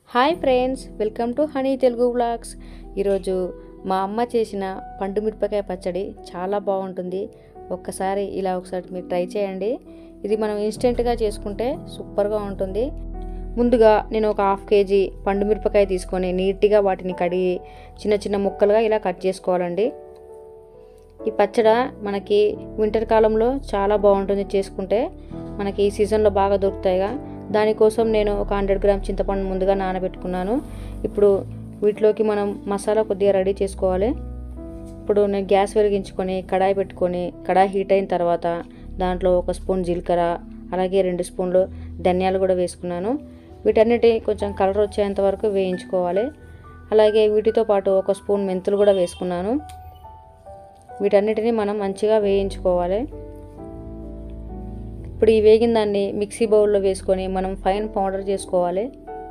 hi friends welcome to honey Telugu vlogs ఈరోజు మా అమ్మ చేసిన పండు మిరపకాయ పచ్చడి చాలా బాగుంటుంది ఒక్కసారి ఇలా ఒకసారి మీరు ట్రై చేయండి ఇది మనం ఇన్స్టెంట్గా చేసుకుంటే సూపర్గా ఉంటుంది ముందుగా నేను ఒక హాఫ్ కేజీ పండు మిరపకాయ తీసుకొని నీట్గా వాటిని కడిగి చిన్న చిన్న ముక్కలుగా ఇలా కట్ చేసుకోవాలండి ఈ పచ్చడ మనకి వింటర్ కాలంలో చాలా బాగుంటుంది చేసుకుంటే మనకి ఈ సీజన్లో బాగా దొరుకుతాయిగా దానికోసం నేను ఒక హండ్రెడ్ గ్రామ్ చింతపండు ముందుగా నానబెట్టుకున్నాను ఇప్పుడు వీటిలోకి మనం మసాలా కొద్దిగా రెడీ చేసుకోవాలి ఇప్పుడు నేను గ్యాస్ వెలిగించుకొని కడాయి పెట్టుకొని కడాయి హీట్ అయిన తర్వాత దాంట్లో ఒక స్పూన్ జీలకర్ర అలాగే రెండు స్పూన్లు ధనియాలు కూడా వేసుకున్నాను వీటన్నిటి కొంచెం కలర్ వచ్చేంత వరకు వేయించుకోవాలి అలాగే వీటితో పాటు ఒక స్పూన్ మెంతులు కూడా వేసుకున్నాను వీటన్నిటిని మనం మంచిగా వేయించుకోవాలి ఇప్పుడు ఈ వేగిన దాన్ని మిక్సీ బౌల్లో వేసుకొని మనం ఫైన్ పౌడర్ చేసుకోవాలి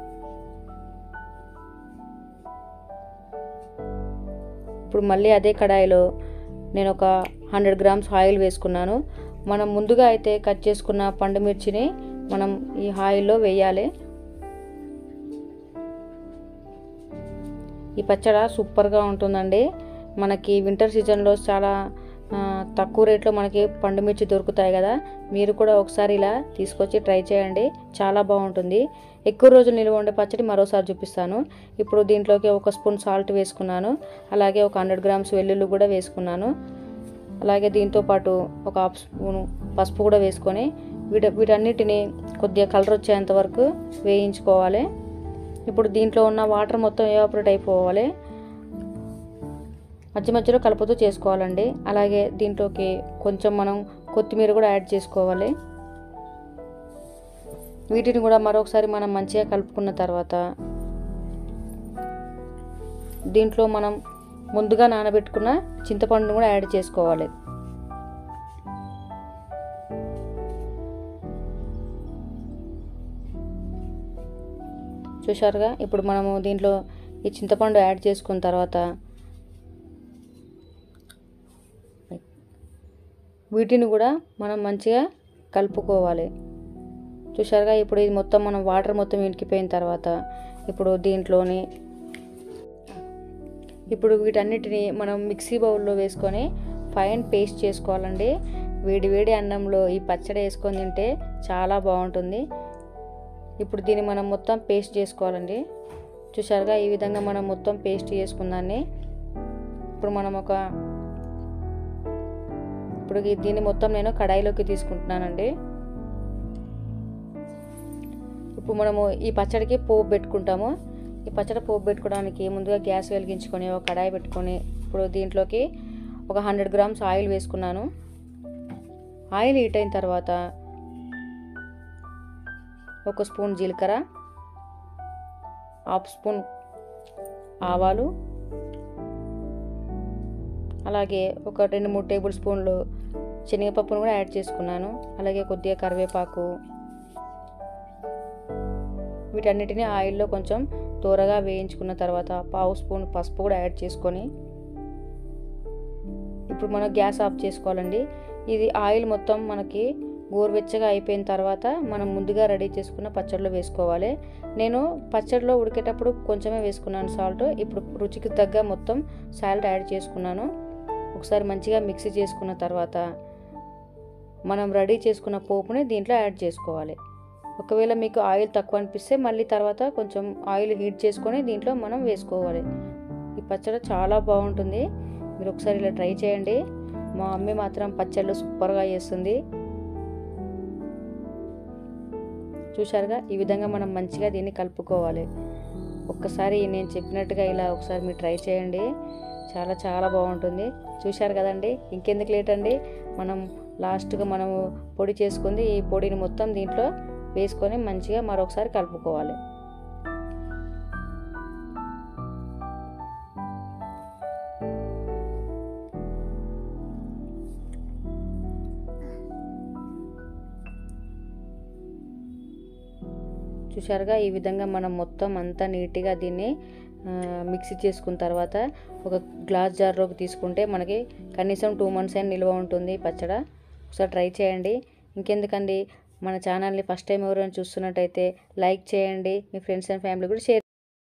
ఇప్పుడు మళ్ళీ అదే కడాయిలో నేను ఒక హండ్రెడ్ గ్రామ్స్ ఆయిల్ వేసుకున్నాను మనం ముందుగా అయితే కట్ చేసుకున్న పండు మిర్చిని మనం ఈ ఆయిల్లో వేయాలి ఈ పచ్చడ సూపర్గా ఉంటుందండి మనకి వింటర్ సీజన్లో చాలా తక్కువ రేట్లో మనకి పండు మిర్చి దొరుకుతాయి కదా మీరు కూడా ఒకసారి ఇలా తీసుకొచ్చి ట్రై చేయండి చాలా బాగుంటుంది ఎక్కువ రోజులు నిల్వ ఉండే పచ్చడి మరోసారి చూపిస్తాను ఇప్పుడు దీంట్లోకి ఒక స్పూన్ సాల్ట్ వేసుకున్నాను అలాగే ఒక హండ్రెడ్ గ్రామ్స్ వెల్లుల్లి కూడా వేసుకున్నాను అలాగే దీంతో పాటు ఒక హాఫ్ స్పూన్ పసుపు కూడా వేసుకొని వీట వీటన్నిటిని కొద్దిగా కలర్ వచ్చేంత వరకు వేయించుకోవాలి ఇప్పుడు దీంట్లో ఉన్న వాటర్ మొత్తం ఎవాపరేట్ అయిపోవాలి మధ్య మధ్యలో కలుపుతూ చేసుకోవాలండి అలాగే దీంట్లోకి కొంచెం మనం కొత్తిమీర కూడా యాడ్ చేసుకోవాలి వీటిని కూడా మరొకసారి మనం మంచిగా కలుపుకున్న తర్వాత దీంట్లో మనం ముందుగా నానబెట్టుకున్న చింతపండును కూడా యాడ్ చేసుకోవాలి చూశారుగా ఇప్పుడు మనము దీంట్లో ఈ చింతపండు యాడ్ చేసుకున్న తర్వాత వీటిని కూడా మనం మంచిగా కలుపుకోవాలి చూసారుగా ఇప్పుడు ఇది మొత్తం మనం వాటర్ మొత్తం ఇంకిపోయిన తర్వాత ఇప్పుడు దీంట్లోని ఇప్పుడు వీటన్నిటిని మనం మిక్సీ బౌల్లో వేసుకొని ఫైన్ పేస్ట్ చేసుకోవాలండి వేడి వేడి అన్నంలో ఈ పచ్చడి వేసుకొని తింటే చాలా బాగుంటుంది ఇప్పుడు దీన్ని మనం మొత్తం పేస్ట్ చేసుకోవాలండి చూసారుగా ఈ విధంగా మనం మొత్తం పేస్ట్ చేసుకుందాన్ని ఇప్పుడు మనం ఒక ఇప్పుడు దీన్ని మొత్తం నేను కడాయిలోకి తీసుకుంటున్నానండి ఇప్పుడు మనము ఈ పచ్చడికి పోపు పెట్టుకుంటాము ఈ పచ్చడి పోపు పెట్టుకోవడానికి ముందుగా గ్యాస్ వెలిగించుకొని ఒక కడాయి పెట్టుకొని ఇప్పుడు దీంట్లోకి ఒక హండ్రెడ్ గ్రామ్స్ ఆయిల్ వేసుకున్నాను ఆయిల్ హీట్ అయిన తర్వాత ఒక స్పూన్ జీలకర్ర హాఫ్ స్పూన్ ఆవాలు అలాగే ఒక రెండు మూడు టేబుల్ స్పూన్లు శనగపప్పును కూడా యాడ్ చేసుకున్నాను అలాగే కొద్దిగా కరివేపాకు వీటన్నిటిని ఆయిల్లో కొంచెం త్వరగా వేయించుకున్న తర్వాత పావు స్పూన్ పసుపు కూడా యాడ్ చేసుకొని ఇప్పుడు మనం గ్యాస్ ఆఫ్ చేసుకోవాలండి ఇది ఆయిల్ మొత్తం మనకి గోరువెచ్చగా అయిపోయిన తర్వాత మనం ముందుగా రెడీ చేసుకున్న పచ్చడిలో వేసుకోవాలి నేను పచ్చడిలో ఉడికేటప్పుడు కొంచెమే వేసుకున్నాను సాల్ట్ ఇప్పుడు రుచికి తగ్గ మొత్తం సాల్ట్ యాడ్ చేసుకున్నాను ఒకసారి మంచిగా మిక్సీ చేసుకున్న తర్వాత మనం రెడీ చేసుకున్న పోపుని దీంట్లో యాడ్ చేసుకోవాలి ఒకవేళ మీకు ఆయిల్ తక్కువ అనిపిస్తే మళ్ళీ తర్వాత కొంచెం ఆయిల్ హీట్ చేసుకొని దీంట్లో మనం వేసుకోవాలి ఈ పచ్చడి చాలా బాగుంటుంది మీరు ఒకసారి ఇలా ట్రై చేయండి మా మమ్మీ మాత్రం పచ్చళ్ళు సూపర్గా చేస్తుంది చూశారుగా ఈ విధంగా మనం మంచిగా దీన్ని కలుపుకోవాలి ఒక్కసారి నేను చెప్పినట్టుగా ఇలా ఒకసారి మీరు ట్రై చేయండి చాలా చాలా బాగుంటుంది చూశారు కదండి ఇంకెందుకు లేట్ అండి మనం లాస్ట్గా మనము పొడి చేసుకుంది ఈ పొడిని మొత్తం దీంట్లో వేసుకొని మంచిగా మరొకసారి కలుపుకోవాలి చూసారుగా ఈ విధంగా మనం మొత్తం అంతా నీట్గా దీన్ని మిక్సీ చేసుకున్న తర్వాత ఒక గ్లాస్ జార్లోకి తీసుకుంటే మనకి కనీసం టూ మంత్స్ అయినా నిల్వ ఉంటుంది పచ్చడ ఒకసారి ట్రై చేయండి ఇంకెందుకండి మన ఛానల్ని ఫస్ట్ టైం ఎవరైనా చూస్తున్నట్టయితే లైక్ చేయండి మీ ఫ్రెండ్స్ అండ్ ఫ్యామిలీ కూడా షేర్